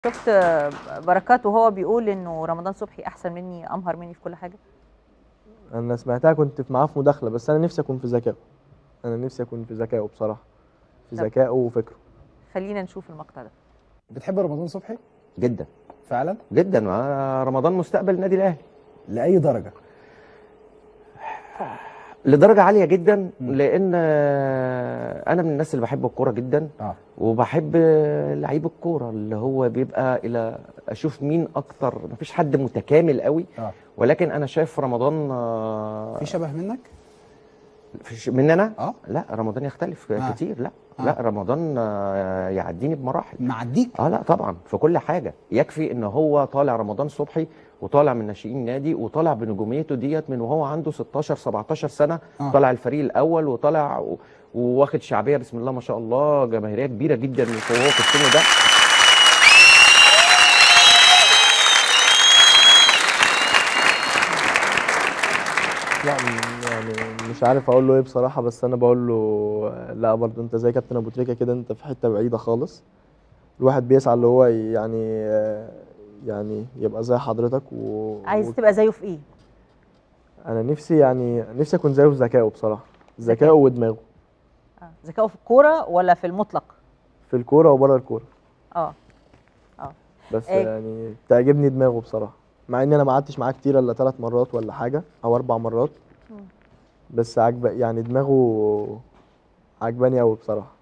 شفت بركات وهو بيقول انه رمضان صبحي احسن مني امهر مني في كل حاجه انا سمعتها كنت في معاه في مداخله بس انا نفسي اكون في ذكائه انا نفسي اكون في ذكائه بصراحه في طب. ذكائه وفكره خلينا نشوف المقطع ده بتحب رمضان صبحي جدا فعلا جدا آه، رمضان مستقبل النادي الاهلي لاي درجه لدرجه عاليه جدا لان آه، انا من الناس اللي بحب الكوره جدا اه وبحب آه، لعيب الكوره اللي هو بيبقى الى اشوف مين اكتر مفيش حد متكامل قوي اه ولكن انا شايف رمضان آه، في شبه منك فيش- مننا اه لا رمضان يختلف آه. كتير لا آه. لا رمضان آه، يعديني بمراحل معديك اه لا طبعا في كل حاجه يكفي ان هو طالع رمضان صبحي وطالع من ناشئين النادي وطالع بنجوميته ديت من وهو عنده 16 17 سنه آه. طالع الفريق الاول وطالع و- وواخد شعبيه بسم الله ما شاء الله جماهيريه كبيره جدا وهو في السن ده لا م- يعني مش عارف اقول له ايه بصراحه بس انا بقول له لا برضه انت زي كابتن ابو تريكه كده انت في حته بعيده خالص الواحد بيسعى اللي هو يعني يعني يبقى زي حضرتك و عايز تبقى زيه في ايه انا نفسي يعني نفسي اكون زيه في ذكائه بصراحه ذكائه ذكاء. ودماغه آه. ذكائه في الكوره ولا في المطلق في الكوره وبره الكوره اه بس إيه. يعني تعجبني دماغه بصراحه مع ان انا ما قعدتش معاه كتير الا ثلاث مرات ولا حاجه او اربع مرات مم. بس عجب يعني دماغه عجباني قوي بصراحه